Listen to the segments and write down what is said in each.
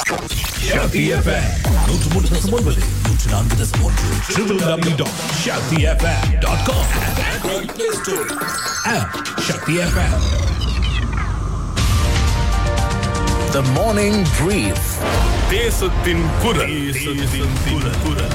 Shakti FM. நூற்று மூன்று தசம் ஒன்பது நூற்று நான்கு தசம் ஒன்று www.shaktifm.com Android Play Store app Shakti FM. The Morning Brief. தேசத்தின் குரல் தேசத்தின் குரல்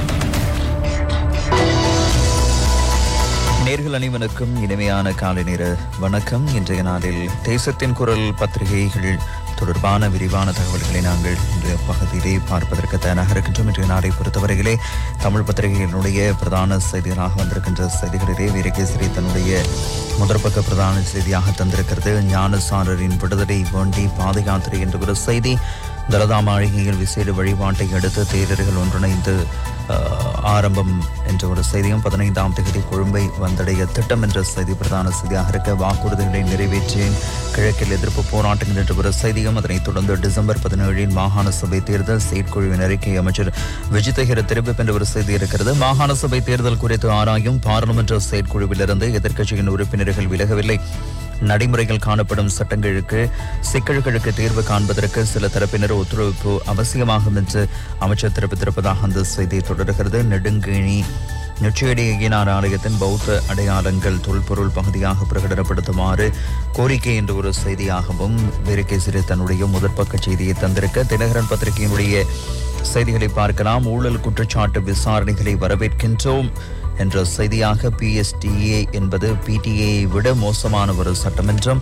நேர்கள் அனைவருக்கும் இனிமையான காலை நேர வணக்கம் இன்றைய நாளில் தேசத்தின் குரல் பத்திரிகைகள் தொடர்பான விரிவான தகவல்களை நாங்கள் இன்றைய பகுதியிலே பார்ப்பதற்கு தயாராக இருக்கின்றோம் இன்றைய நாளை பொறுத்தவரையிலே தமிழ் பத்திரிகைகளுடைய பிரதான செய்திகளாக வந்திருக்கின்ற செய்திகளிலே வீரகேசரி தன்னுடைய முதற்பக்க பிரதான செய்தியாக தந்திருக்கிறது ஞானசாரரின் விடுதலை வேண்டி பாத யாத்திரை என்ற ஒரு செய்தி தலதா மாளிகையில் விசேட வழிபாட்டை அடுத்து தேரர்கள் ஒன்றிணைந்து அஹ், ஆரம்பம் என்ற ஒரு செய்தியும் பதினைந்தாம் தேதி கொழும்பை வந்தடைய திட்டம் என்ற செய்தி பிரதான செய்தியாக இருக்க வாக்குறுதிகளை நிறைவேற்றி கிழக்கில் எதிர்ப்பு போராட்டங்கள் என்ற ஒரு செய்தியும் அதனைத் தொடர்ந்து டிசம்பர் பதினேழில் மாகாண சபை தேர்தல் செயற்குழுவின் அறிக்கை அமைச்சர் விஜிதஹிர தெரிவிப்பு என்ற ஒரு செய்தி இருக்கிறது மாகாண சபை தேர்தல் குறித்து ஆராயும் பாராளுமன்ற செயற்குழுவிலிருந்து எதிர்க்கட்சியின் உறுப்பினர்கள் விலகவில்லை நடைமுறைகள் காணப்படும் சட்டங்களுக்கு சிக்கல்களுக்கு தீர்வு காண்பதற்கு சில தரப்பினர் ஒத்துழைப்பு அவசியமாகும் என்று அமைச்சர் தெரிவித்திருப்பதாக அந்த செய்தி தொடர்கிறது நெடுங்கேணி நெற்றியடியினார் ஆலயத்தின் பௌத்த அடையாளங்கள் தொல்பொருள் பகுதியாக பிரகடனப்படுத்துமாறு கோரிக்கை என்ற ஒரு செய்தியாகவும் வீரகேசரி தன்னுடைய முதற்பக்க செய்தியை தந்திருக்க தினகரன் பத்திரிகையினுடைய செய்திகளை பார்க்கலாம் ஊழல் குற்றச்சாட்டு விசாரணைகளை வரவேற்கின்றோம் என்ற செய்தியாக பிஎஸ்டிஏ என்பது பிடிஏயை விட மோசமான ஒரு சட்டமன்றம்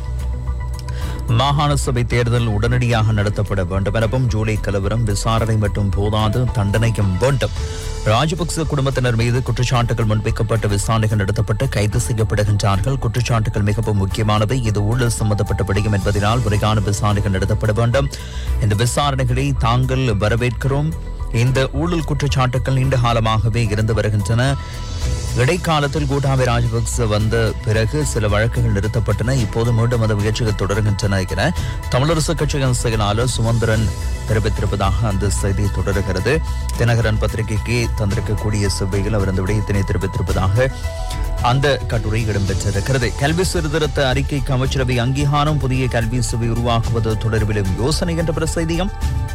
மாகாண சபை தேர்தல் உடனடியாக நடத்தப்பட வேண்டும் எனவும் ஜூலை கலவரம் விசாரணை மட்டும் போதாது தண்டனையும் வேண்டும் ராஜபக்ச குடும்பத்தினர் மீது குற்றச்சாட்டுகள் முன்வைக்கப்பட்ட விசாரணைகள் நடத்தப்பட்டு கைது செய்யப்படுகின்றார்கள் குற்றச்சாட்டுகள் மிகவும் முக்கியமானவை இது ஊழல் சம்பந்தப்பட்ட விடயம் என்பதனால் முறையான விசாரணைகள் நடத்தப்பட வேண்டும் இந்த விசாரணைகளை தாங்கள் வரவேற்கிறோம் இந்த ஊழல் குற்றச்சாட்டுகள் நீண்ட காலமாகவே இருந்து வருகின்றன இடைக்காலத்தில் கூட்டாபி ராஜபக்ச வந்த பிறகு சில வழக்குகள் நிறுத்தப்பட்டன இப்போது மீண்டும் அந்த முயற்சிகள் தொடர்கின்றன என தமிழரசு கட்சியின் செயலாளர் சுமந்திரன் தெரிவித்திருப்பதாக அந்த செய்தி தொடர்கிறது தினகரன் பத்திரிகைக்கு தந்திருக்கக்கூடிய செவ்வையில் அவர் அந்த விடயத்தினை தெரிவித்திருப்பதாக அந்த கட்டுரை இடம்பெற்றிருக்கிறது கல்வி சீர்திருத்த அறிக்கைக்கு அமைச்சரவை அங்கீகாரம் புதிய கல்வி சபை உருவாக்குவது தொடர்பிலும் யோசனை என்ற ஒரு செய்தியும்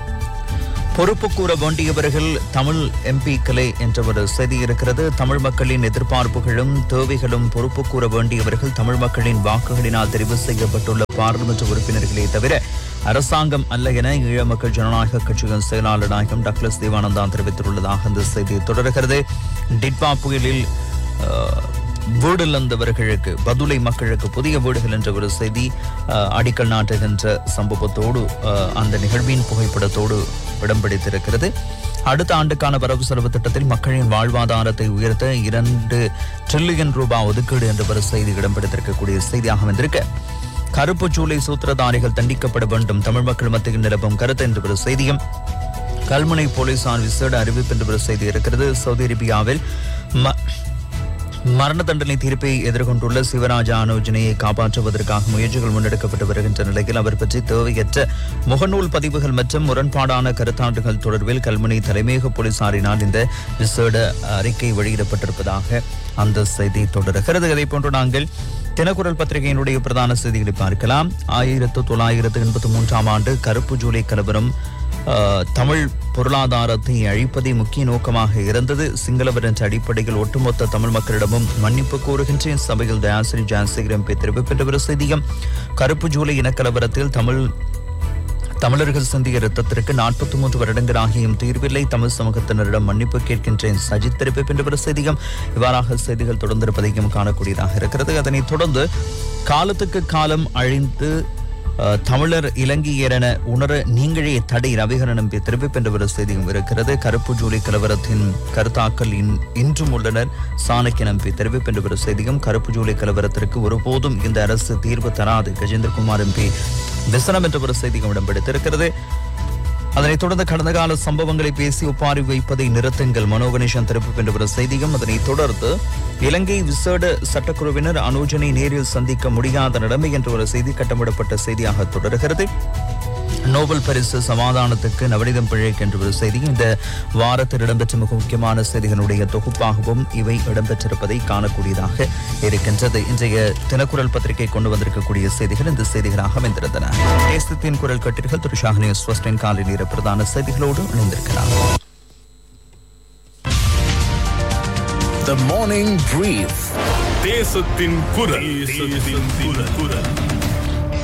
பொறுப்பு கூற வேண்டியவர்கள் தமிழ் எம்பிக்களே என்ற ஒரு செய்தி இருக்கிறது தமிழ் மக்களின் எதிர்பார்ப்புகளும் தேவைகளும் பொறுப்பு கூற வேண்டியவர்கள் தமிழ் மக்களின் வாக்குகளினால் தெரிவு செய்யப்பட்டுள்ள பாராளுமன்ற உறுப்பினர்களே தவிர அரசாங்கம் அல்ல என ஈழ மக்கள் ஜனநாயக கட்சியின் செயலாளர் நாயகம் டக்ளஸ் தேவானந்தா தெரிவித்துள்ளதாக அந்த செய்தி தொடர்கிறது டிட்பா புயலில் அஹ், வீடு இழந்தவர்களுக்கு பதுளை மக்களுக்கு புதிய வீடுகள் என்ற ஒரு செய்தி அஹ், அடிக்கல் நாட்டுகின்ற சம்பவத்தோடு அஹ், அந்த நிகழ்வின் புகைப்படத்தோடு இடம் பிடித்திருக்கிறது அடுத்த ஆண்டுக்கான வரவு செலவு திட்டத்தில் மக்களின் வாழ்வாதாரத்தை உயர்த்த இரண்டு டிரில்லியன் ரூபாய் ஒதுக்கீடு என்ற ஒரு செய்தி இடம் பிடித்திருக்கக்கூடிய செய்தியாக வந்திருக்க கருப்பு சூளை சூத்திரதாரிகள் தண்டிக்கப்பட வேண்டும் தமிழ் மக்கள் மத்தியில் நிலவும் கருத்து என்ற ஒரு செய்தியும் கல்முனை போலீசார் விசேட அறிவிப்பு என்ற ஒரு செய்தி இருக்கிறது சவுதி அரேபியாவில் ம- மரண தண்டனை தீர்ப்பை எதிர்கொண்டுள்ள சிவராஜா அனுஜனையை காப்பாற்றுவதற்காக முயற்சிகள் முன்னெடுக்கப்பட்டு வருகின்ற நிலையில் அவர் பற்றி தேவையற்ற முகநூல் பதிவுகள் மற்றும் முரண்பாடான கருத்தாண்டுகள் தொடர்பில் கல்முனை தலைமையக போலீசாரினால் இந்த விசேட அறிக்கை வெளியிடப்பட்டிருப்பதாக அந்த செய்தி தொடர்கிறது அதே போன்று நாங்கள் தினக்குரல் பத்திரிகையினுடைய பிரதான செய்திகளை பார்க்கலாம் ஆயிரத்து தொள்ளாயிரத்து எண்பத்தி மூன்றாம் ஆண்டு கருப்பு ஜூலை கலவரம் அஹ், தமிழ் பொருளாதாரத்தை அழிப்பதே முக்கிய நோக்கமாக இருந்தது சிங்களவர் என்ற அடிப்படையில் ஒட்டுமொத்த தமிழ் மக்களிடமும் மன்னிப்பு கோருகின்றேன் சபையில் தயாசிரி ஜான்சிகர் எம்பி தெரிவிப்பின்ற ஒரு செய்தியும் கருப்பு ஜூலை இனக்கலவரத்தில் தமிழ் தமிழர்கள் சிந்திய ரத்தத்திற்கு நாற்பத்தி மூன்று வருடங்களாகியும் தீர்வில்லை தமிழ் சமூகத்தினரிடம் மன்னிப்பு கேட்கின்றேன் சஜித் தெரிவிப்பு என்ற ஒரு செய்தியும் இவ்வாறாக செய்திகள் தொடர்ந்திருப்பதையும் காணக்கூடியதாக இருக்கிறது அதனைத் தொடர்ந்து காலத்துக்கு காலம் அழிந்து அஹ், தமிழர் இலங்கையர் என உணர நீங்களே தடை ரவிகரன் நம்பி தெரிவிப்பு ஒரு செய்தியும் இருக்கிறது கருப்பு ஜூலை கலவரத்தின் கருத்தாக்கள் இன்- இன்றும் உள்ளனர் சாணக்கிய நம்பி தெரிவிப்பு ஒரு செய்தியும் கருப்பு ஜூலை கலவரத்திற்கு ஒருபோதும் இந்த அரசு தீர்வு தராது கஜேந்திரகுமார் எம்பி விசனம் என்ற ஒரு செய்தியும் இடம்பெடுத்திருக்கிறது அதனைத் தொடர்ந்து கடந்த கால சம்பவங்களை பேசி ஒப்பாரி வைப்பதை நிறுத்துங்கள் மனோ கணேசன் தெரிவிப்பு என்ற ஒரு செய்தியும் அதனைத் தொடர்ந்து இலங்கை விசேட சட்டக்குழுவினர் அனுஜனை நேரில் சந்திக்க முடியாத நிலைமை என்ற ஒரு செய்தி கட்டமிடப்பட்ட செய்தியாக தொடர்கிறது நோபல் பரிசு சமாதானத்துக்கு நவநீதம் பிழைக்கு என்ற ஒரு செய்தி இந்த வாரத்தில் இடம்பெற்ற மிக முக்கியமான செய்திகளுடைய தொகுப்பாகவும் இவை இடம்பெற்றிருப்பதை காணக்கூடியதாக இருக்கின்றது இன்றைய தினக்குரல் பத்திரிகை கொண்டு வந்திருக்கக்கூடிய செய்திகள் இந்த செய்திகளாக அமைந்திருந்தன தேசத்தின் குரல் கட்டிர்கள் திரு ஷாஹினி ஸ்வஸ்டின் காலை நேர பிரதான செய்திகளோடு இணைந்திருக்கிறார் The morning brief. தேசத்தின் குரல் தேசத்தின் குரல்